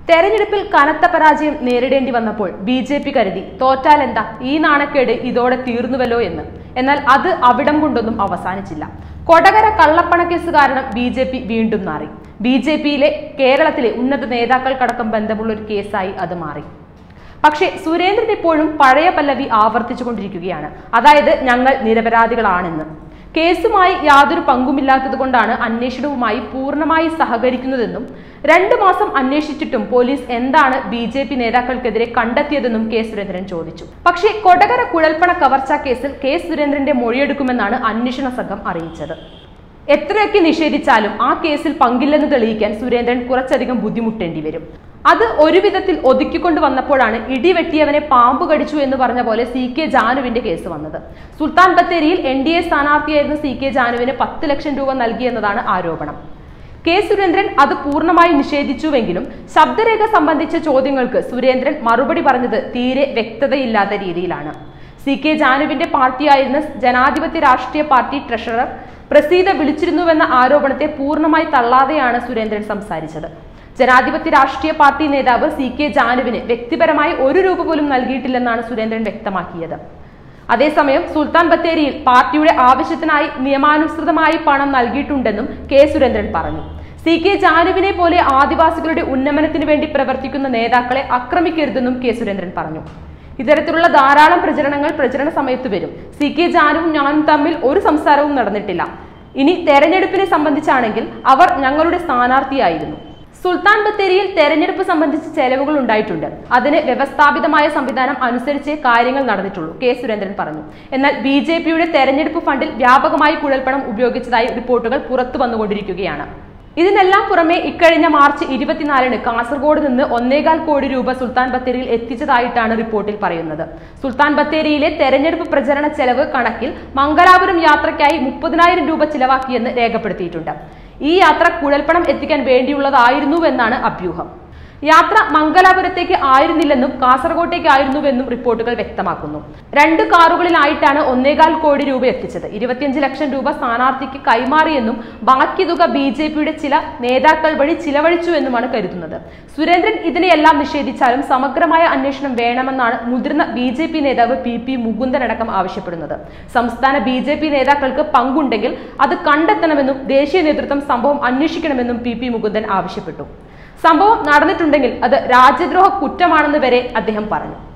തെരഞ്ഞെടുപ്പിൽ കനത്ത പരാജയം നേരിടേണ്ടി വന്നപ്പോൾ ബി ജെ പി കരുതി തോറ്റാൽ എന്താ ഈ നാണക്കേട് ഇതോടെ തീർന്നുവല്ലോ എന്ന് എന്നാൽ അത് അവിടം കൊണ്ടൊന്നും അവസാനിച്ചില്ല കൊടകര കള്ളപ്പണക്കേസ് കാരണം ബി ജെ പി വീണ്ടും മാറി ബി ജെ പിയിലെ കേരളത്തിലെ ഉന്നത നേതാക്കൾക്കടക്കം ബന്ധമുള്ള ഒരു കേസായി അത് മാറി പക്ഷേ സുരേന്ദ്രൻ ഇപ്പോഴും പഴയ പല്ലവി ആവർത്തിച്ചുകൊണ്ടിരിക്കുകയാണ് അതായത് ഞങ്ങൾ നിരപരാധികളാണെന്ന് കേസുമായി യാതൊരു പങ്കുമില്ലാത്തത് കൊണ്ടാണ് അന്വേഷണവുമായി പൂർണ്ണമായി സഹകരിക്കുന്നതെന്നും രണ്ടു മാസം അന്വേഷിച്ചിട്ടും പോലീസ് എന്താണ് ബി ജെ പി നേതാക്കൾക്കെതിരെ കണ്ടെത്തിയതെന്നും കെ സുരേന്ദ്രൻ ചോദിച്ചു പക്ഷേ കൊടകര കുഴൽപ്പണ കവർച്ചാ കേസിൽ കെ സുരേന്ദ്രന്റെ മൊഴിയെടുക്കുമെന്നാണ് അന്വേഷണ സംഘം അറിയിച്ചത് എത്രയൊക്കെ നിഷേധിച്ചാലും ആ കേസിൽ പങ്കില്ലെന്ന് തെളിയിക്കാൻ സുരേന്ദ്രൻ കുറച്ചധികം ബുദ്ധിമുട്ടേണ്ടി വരും അത് ഒരു വിധത്തിൽ ഒതുക്കിക്കൊണ്ട് വന്നപ്പോഴാണ് ഇടിവെട്ടിയവനെ പാമ്പ് കടിച്ചു എന്ന് പറഞ്ഞ പോലെ സി കെ ജാനുവിന്റെ കേസ് വന്നത് സുൽത്താൻ ബത്തേരിയിൽ എൻ ഡി എ സ്ഥാനാർത്ഥിയായിരുന്ന സി കെ ജാനുവിന് പത്ത് ലക്ഷം രൂപ നൽകിയെന്നതാണ് ആരോപണം കെ സുരേന്ദ്രൻ അത് പൂർണ്ണമായി നിഷേധിച്ചുവെങ്കിലും ശബ്ദരേഖ സംബന്ധിച്ച ചോദ്യങ്ങൾക്ക് സുരേന്ദ്രൻ മറുപടി പറഞ്ഞത് തീരെ വ്യക്തതയില്ലാത്ത രീതിയിലാണ് സി കെ ജാനുവിന്റെ പാർട്ടിയായിരുന്ന ജനാധിപത്യ രാഷ്ട്രീയ പാർട്ടി ട്രഷറർ പ്രസീത വിളിച്ചിരുന്നുവെന്ന ആരോപണത്തെ പൂർണ്ണമായി തള്ളാതെയാണ് സുരേന്ദ്രൻ സംസാരിച്ചത് ജനാധിപത്യ രാഷ്ട്രീയ പാർട്ടി നേതാവ് സി കെ ജാനുവിന് വ്യക്തിപരമായി ഒരു രൂപ പോലും നൽകിയിട്ടില്ലെന്നാണ് സുരേന്ദ്രൻ വ്യക്തമാക്കിയത് അതേസമയം സുൽത്താൻ ബത്തേരിയിൽ പാർട്ടിയുടെ ആവശ്യത്തിനായി നിയമാനുസൃതമായി പണം നൽകിയിട്ടുണ്ടെന്നും കെ സുരേന്ദ്രൻ പറഞ്ഞു സി കെ ജാനുവിനെ പോലെ ആദിവാസികളുടെ ഉന്നമനത്തിന് വേണ്ടി പ്രവർത്തിക്കുന്ന നേതാക്കളെ ആക്രമിക്കരുതെന്നും കെ സുരേന്ദ്രൻ പറഞ്ഞു ഇത്തരത്തിലുള്ള ധാരാളം പ്രചരണങ്ങൾ പ്രചരണ സമയത്ത് വരും സി കെ ജാനുവും ഞാനും തമ്മിൽ ഒരു സംസാരവും നടന്നിട്ടില്ല ഇനി തെരഞ്ഞെടുപ്പിനെ സംബന്ധിച്ചാണെങ്കിൽ അവർ ഞങ്ങളുടെ സ്ഥാനാർത്ഥിയായിരുന്നു സുൽത്താൻ ബത്തേരിയിൽ തെരഞ്ഞെടുപ്പ് സംബന്ധിച്ച് ചെലവുകൾ ഉണ്ടായിട്ടുണ്ട് അതിന് വ്യവസ്ഥാപിതമായ സംവിധാനം അനുസരിച്ച് കാര്യങ്ങൾ നടന്നിട്ടുള്ളൂ കെ സുരേന്ദ്രൻ പറഞ്ഞു എന്നാൽ ബി ജെ പിയുടെ തെരഞ്ഞെടുപ്പ് ഫണ്ടിൽ വ്യാപകമായി കുഴൽപ്പണം ഉപയോഗിച്ചതായി റിപ്പോർട്ടുകൾ പുറത്തു വന്നുകൊണ്ടിരിക്കുകയാണ് ഇതിനെല്ലാം പുറമെ ഇക്കഴിഞ്ഞ മാർച്ച് ഇരുപത്തിനാലിന് കാസർഗോഡ് നിന്ന് ഒന്നേകാൽ കോടി രൂപ സുൽത്താൻ ബത്തേരിയിൽ എത്തിച്ചതായിട്ടാണ് റിപ്പോർട്ടിൽ പറയുന്നത് സുൽത്താൻ ബത്തേരിയിലെ തെരഞ്ഞെടുപ്പ് പ്രചരണ ചെലവ് കണക്കിൽ മംഗലാപുരം യാത്രയ്ക്കായി മുപ്പതിനായിരം രൂപ ചിലവാക്കിയെന്ന് രേഖപ്പെടുത്തിയിട്ടുണ്ട് ഈ യാത്ര കുഴൽപ്പണം എത്തിക്കാൻ വേണ്ടിയുള്ളതായിരുന്നുവെന്നാണ് അഭ്യൂഹം യാത്ര മംഗലാപുരത്തേക്ക് ആയിരുന്നില്ലെന്നും കാസർഗോട്ടേക്കായിരുന്നുവെന്നും റിപ്പോർട്ടുകൾ വ്യക്തമാക്കുന്നു രണ്ട് കാറുകളിലായിട്ടാണ് ഒന്നേകാൽ കോടി രൂപ എത്തിച്ചത് ഇരുപത്തിയഞ്ച് ലക്ഷം രൂപ സ്ഥാനാർത്ഥിക്ക് കൈമാറിയെന്നും ബാക്കി തുക ബി ജെ പിയുടെ ചില നേതാക്കൾ വഴി ചിലവഴിച്ചുവെന്നുമാണ് കരുതുന്നത് സുരേന്ദ്രൻ ഇതിനെയെല്ലാം നിഷേധിച്ചാലും സമഗ്രമായ അന്വേഷണം വേണമെന്നാണ് മുതിർന്ന ബി ജെ പി നേതാവ് പി പി മുകുന്ദൻ അടക്കം ആവശ്യപ്പെടുന്നത് സംസ്ഥാന ബി ജെ പി നേതാക്കൾക്ക് പങ്കുണ്ടെങ്കിൽ അത് കണ്ടെത്തണമെന്നും ദേശീയ നേതൃത്വം സംഭവം അന്വേഷിക്കണമെന്നും പി പി മുകുന്ദൻ ആവശ്യപ്പെട്ടു സംഭവം നടന്നിട്ടുണ്ടെങ്കിൽ അത് രാജ്യദ്രോഹ കുറ്റമാണെന്ന് വരെ അദ്ദേഹം പറഞ്ഞു